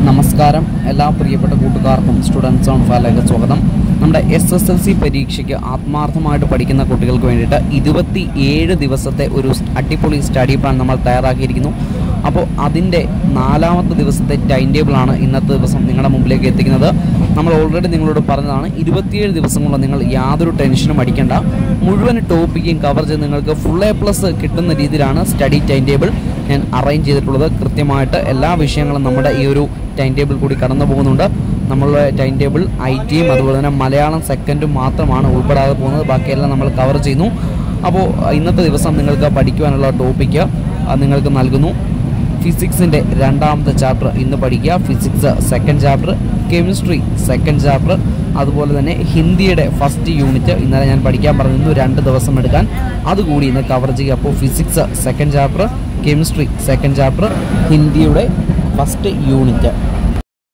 നമസ്കാരം എല്ലാ പ്രിയപ്പെട്ട കൂട്ടുകാർക്കും സ്റ്റുഡൻസ് ഓൺ ഫാലേക്ക് സ്വാഗതം നമ്മുടെ എസ് എസ് എൽ സി പരീക്ഷയ്ക്ക് ആത്മാർത്ഥമായിട്ട് പഠിക്കുന്ന കുട്ടികൾക്ക് വേണ്ടിയിട്ട് ഇരുപത്തി ഏഴ് ദിവസത്തെ ഒരു അടിപൊളി സ്റ്റഡി പ്ലാൻ നമ്മൾ തയ്യാറാക്കിയിരിക്കുന്നു അപ്പോൾ അതിൻ്റെ നാലാമത്തെ ദിവസത്തെ ടൈം ടേബിളാണ് ഇന്നത്തെ ദിവസം നിങ്ങളുടെ മുമ്പിലേക്ക് എത്തിക്കുന്നത് നമ്മൾ ഓൾറെഡി നിങ്ങളോട് പറഞ്ഞതാണ് ഇരുപത്തിയേഴ് ദിവസം കൊണ്ട് നിങ്ങൾ യാതൊരു ടെൻഷനും അടിക്കേണ്ട മുഴുവൻ ടോപ്പിക്കും കവർ ചെയ്ത് നിങ്ങൾക്ക് ഫുൾ എ പ്ലസ് കിട്ടുന്ന രീതിയിലാണ് സ്റ്റഡി ടൈം ടേബിൾ ഞാൻ അറേഞ്ച് ചെയ്തിട്ടുള്ളത് കൃത്യമായിട്ട് എല്ലാ വിഷയങ്ങളും നമ്മുടെ ഈ ഒരു ടൈം ടേബിൾ കൂടി കടന്നു പോകുന്നുണ്ട് നമ്മളുടെ ടൈം ടേബിൾ ഐ ടിയും അതുപോലെ തന്നെ മലയാളം സെക്കൻഡും മാത്രമാണ് ഉൾപ്പെടാതെ പോകുന്നത് ബാക്കിയെല്ലാം നമ്മൾ കവർ ചെയ്യുന്നു അപ്പോൾ ഇന്നത്തെ ദിവസം നിങ്ങൾക്ക് പഠിക്കുവാനുള്ള ടോപ്പിക്ക് നിങ്ങൾക്ക് നൽകുന്നു ഫിസിക്സിൻ്റെ രണ്ടാമത്തെ ചാപ്റ്റർ ഇന്ന് പഠിക്കുക physics second chapter chemistry second chapter അതുപോലെ തന്നെ ഹിന്ദിയുടെ ഫസ്റ്റ് യൂണിറ്റ് ഇന്നലെ ഞാൻ പഠിക്കാൻ പറഞ്ഞിരുന്നു രണ്ട് ദിവസം എടുക്കാൻ അതുകൂടി ഇന്ന് കവർ ചെയ്യുക അപ്പോൾ physics second chapter chemistry second chapter ഹിന്ദിയുടെ ഫസ്റ്റ് യൂണിറ്റ്